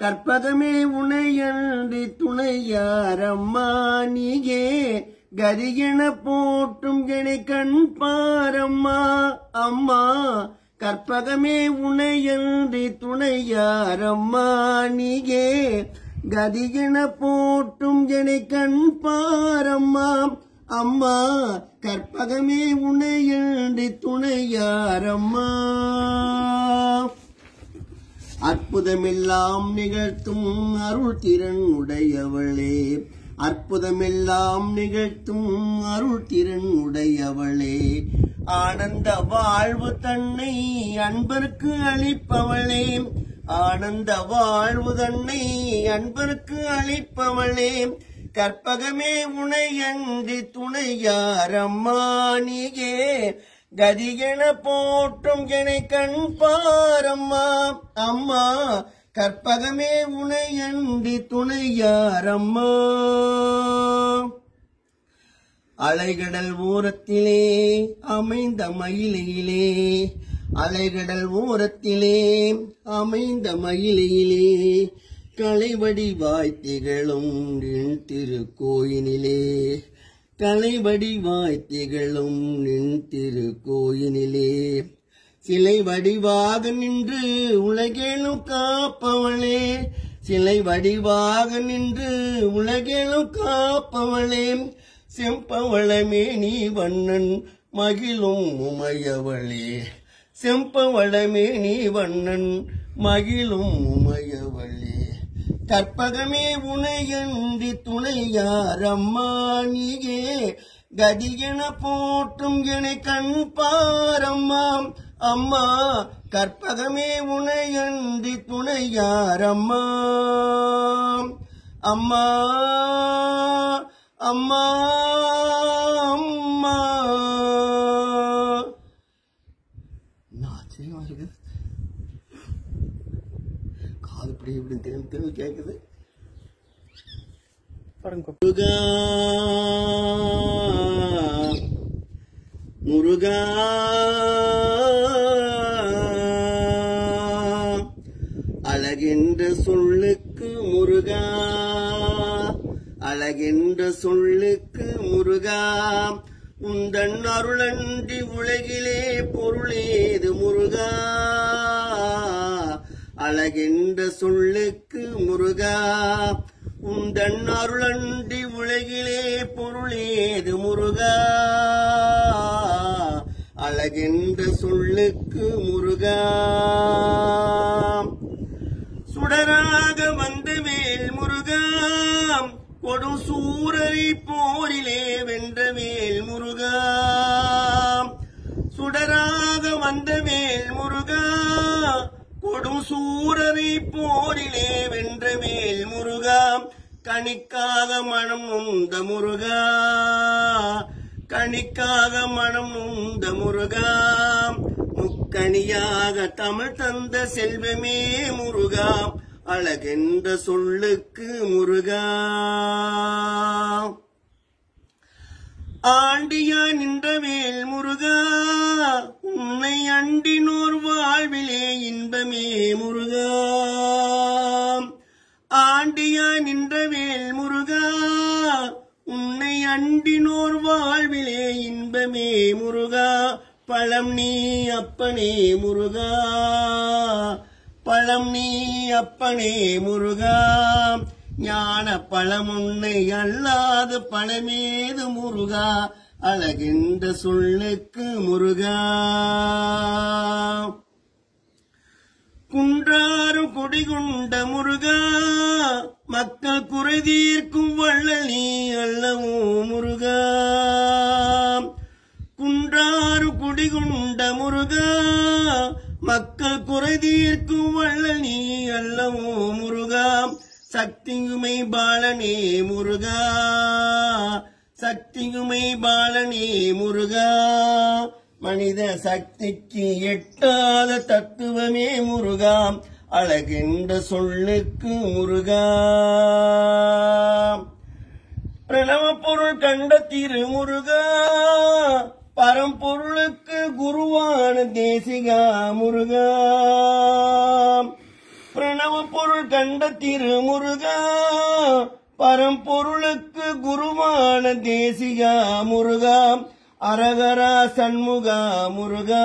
கற்பகமே உனையன்றி துணையாரம்மா நீயே கதியென போட்டும் எனை கண் பாரம்மா அம்மா கற்பகமே உனையன்றி துணையாரம்மா நீயே கதியென போட்டும் எனை கண் பாரம்மா அம்மா கற்பகமே உனையன்றி துணையாரம்மா அற்புதமெல்லாம் நிகழ்த்தும் அருள் திறன் உடையவளே அற்புதமெல்லாம் நிகழ்த்தும் அருள் திறன் உடையவளே ஆனந்த வாழ்வு தன்னை அன்பருக்கு அளிப்பவளே ஆனந்த வாழ்வு தன்னை அன்பருக்கு அளிப்பவளே கற்பகமே உனையன்றி துணையாரம்மா நீயே கதியென போற்றும் எனை கண் பாரம்மா அம்மா கற்பகமே உனையன்றி துணையாரம்மா அலைகடல் ஓரத்திலே அமைந்த மயிலையிலே அலைகடல் ஓரத்திலே அமைந்த மயிலையிலே கலைவடி வாய்த்திகளும் நின் திருக்கோயினிலே கலைவடி வாய்த்திகளும் நின் திருக்கோயினிலே சிலை வடிவாக நின்று உலகேனும் காப்பவளே சிலை வடிவாக நின்று உலகேனும் காப்பவளே செம்பவளமே நீ வண்ணன் மகிழும் உமையவளே செம்பவளமே நீ வண்ணன் மகிழும் உமையவளே கற்பகமே உனையன்றி துணையாரம்மா நீயே கதியென போற்றும் என கண் பாரம்மா அம்மா கற்பகமே உனையன்றி துணையாரம்மா அம்மா அம்மா அம்மா என்ன ஆச்சரியமா இருக்குது காது இப்படி இப்படி திரும்பி திரும்பி கேட்குது பாருங்க முருகா முருகா அழகென்ற சொல்லுக்கு முருகா அழகென்ற சொல்லுக்கு முருகா உந்தன் அருளன்றி உலகிலே பொருளேது முருகா அழகென்ற சொல்லுக்கு முருகா உந்தன் அருளன்றி உலகிலே பொருளேது முருகா அழகென்ற சொல்லுக்கு முருகா சுடராக வந்த வேல் முருகா கொடும் சூரரை போரிலே வென்ற வேல் முருகா சுடராக வந்த வேல் முருகா கொடும் சூரரை போரிலே வென்ற வேல் முருகா கணிக்காக மனம் உந்த முருகா கணிக்காக மனம் உந்த முருகா முக்கணியாக தமிழ் தந்த செல்வமே முருகா அழகென்ற சொல்லுக்கு முருகா ஆண்டியா நின்ற வேல் முருகா உன்னை அண்டினோர் வாழ்விலே இன்பமே முருகா ஆண்டியா நின்ற வேல் முருகா உன்னை அண்டினோர் வாழ்விலே இன்பமே முருகா பழம் நீ அப்பனே முருகா பழம் நீ அப்பனே முருகா ஞான பழம் உன்னை அல்லாத பழமேது முருகா அழகென்ற சொல்லுக்கு முருகா குன்றாரும் குடிகுண்ட முருகா மக்கள் குறை தீர்க்கும் வள்ளல் நீ அல்லவோ முருகா குன்றாறு குடிகுண்ட முருகா மக்கள் குறை தீர்க்கும் வள்ளல் நீ அல்லவோ முருகா சக்தியுமை பாலனே முருகா சக்தியுமை பாலனே முருகா மனித சக்திக்கு எட்டாத தத்துவமே முருகா அழகென்ற சொல்லுக்கு முருகா பிரணவ பொருள் கண்ட திருமுருகா பரம்பொருளுக்கு குருவான தேசிகா முருகா பிரணவ பொருள் பரம்பொருள் கண்ட திருமுருகா பரம்பொருளுக்கு குருவான தேசிகா முருகா அரகரா சண்முகா முருகா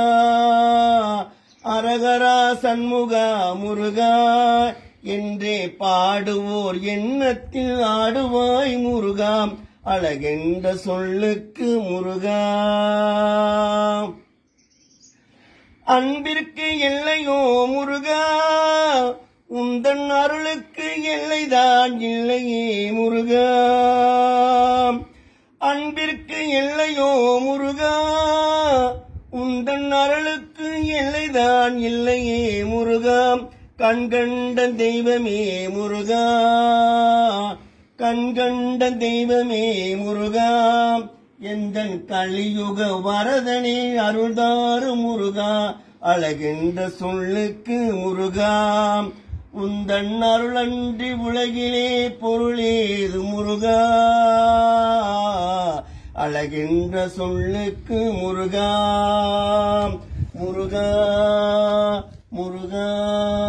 அரகரா சண்முகா முருகா என்றே பாடுவோர் எண்ணத்தில் ஆடுவாய் முருகா அழகென்ற சொல்லுக்கு முருகா அன்பிற்கு எல்லையோ முருகா உந்தன் அருளுக்கு எல்லைதான் இல்லையே முருகா அன்பிற்கு எல்லையோ முருகா உந்தன் அருளுக்கு எல்லைதான் இல்லையே முருகா கண்கண்ட தெய்வமே முருகா கண்கண்ட தெய்வமே முருகா எந்தன் கலியுக வரதனே அருள்தாரு முருகா அழகின்ற சொல்லுக்கு முருகா உந்தன் அருளன்றி உலகிலே பொருளேது முருகா அழகின்ற சொல்லுக்கு முருகா முருகா முருகா